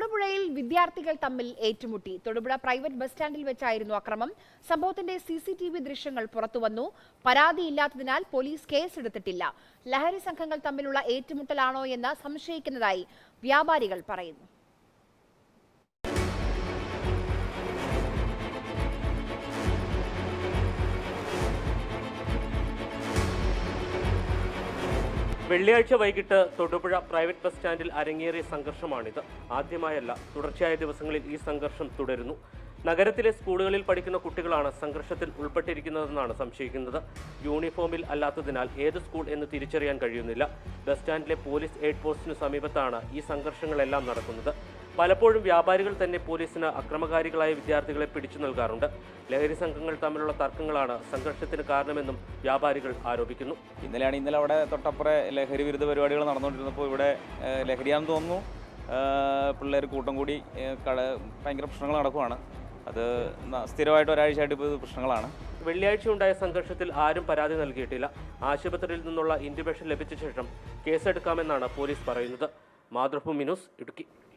തൊടുപുഴയിൽ വിദ്യാർത്ഥികൾ തമ്മിൽ ഏറ്റുമുട്ടി തൊടുപുഴ പ്രൈവറ്റ് ബസ് സ്റ്റാൻഡിൽ വെച്ചായിരുന്നു അക്രമം സംഭവത്തിന്റെ സി സി ടി വി ദൃശ്യങ്ങൾ പുറത്തുവന്നു പരാതിയില്ലാത്തതിനാൽ പോലീസ് കേസെടുത്തിട്ടില്ല ലഹരി സംഘങ്ങൾ തമ്മിലുള്ള ഏറ്റുമുട്ടലാണോ എന്ന് സംശയിക്കുന്നതായി വ്യാപാരികൾ പറയുന്നു വെള്ളിയാഴ്ച വൈകിട്ട് തൊടുപുഴ പ്രൈവറ്റ് ബസ് സ്റ്റാൻഡിൽ അരങ്ങേറിയ സംഘർഷമാണിത് ആദ്യമായല്ല തുടർച്ചയായ ദിവസങ്ങളിൽ ഈ സംഘർഷം തുടരുന്നു നഗരത്തിലെ സ്കൂളുകളിൽ പഠിക്കുന്ന കുട്ടികളാണ് സംഘർഷത്തിൽ ഉൾപ്പെട്ടിരിക്കുന്നതെന്നാണ് സംശയിക്കുന്നത് യൂണിഫോമിൽ അല്ലാത്തതിനാൽ ഏത് സ്കൂൾ എന്ന് തിരിച്ചറിയാൻ കഴിയുന്നില്ല ബസ് സ്റ്റാൻഡിലെ പോലീസ് എയ്ഡ് പോസ്റ്റിനു സമീപത്താണ് ഈ സംഘർഷങ്ങളെല്ലാം നടക്കുന്നത് പലപ്പോഴും വ്യാപാരികൾ തന്നെ പോലീസിന് അക്രമകാരികളായ വിദ്യാർത്ഥികളെ പിടിച്ചു നൽകാറുണ്ട് ലഹരി സംഘങ്ങൾ തമ്മിലുള്ള തർക്കങ്ങളാണ് സംഘർഷത്തിന് കാരണമെന്നും വ്യാപാരികൾ ആരോപിക്കുന്നു ഇന്നലെയാണ് ഇന്നലെ അവിടെ തൊട്ടപ്പുറം ലഹരി വിരുദ്ധ പരിപാടികൾ നടന്നുകൊണ്ടിരുന്നപ്പോൾ ഇവിടെ ഏഹ്, ലഹരിയാണെന്ന് തോന്നുന്നു പിള്ളേർ കൂട്ടം കൂടി ഏഹ്, കട ഭയങ്കര പ്രശ്നങ്ങൾ നടക്കുവാണ് അത് ന- സ്ഥിരമായിട്ട് ഒരാഴ്ചയായിട്ട് ഇപ്പോൾ ഇത് പ്രശ്നങ്ങളാണ് വെള്ളിയാഴ്ച ഉണ്ടായ സംഘർഷത്തിൽ ആരും പരാതി നൽകിയിട്ടില്ല ആശുപത്രിയിൽ നിന്നുള്ള ഇൻറ്റിമേഷൻ ലഭിച്ച ശേഷം കേസെടുക്കാമെന്നാണ് പോലീസ് പറയുന്നത് മാതൃഭൂമി ന്യൂസ് ഇടുക്കി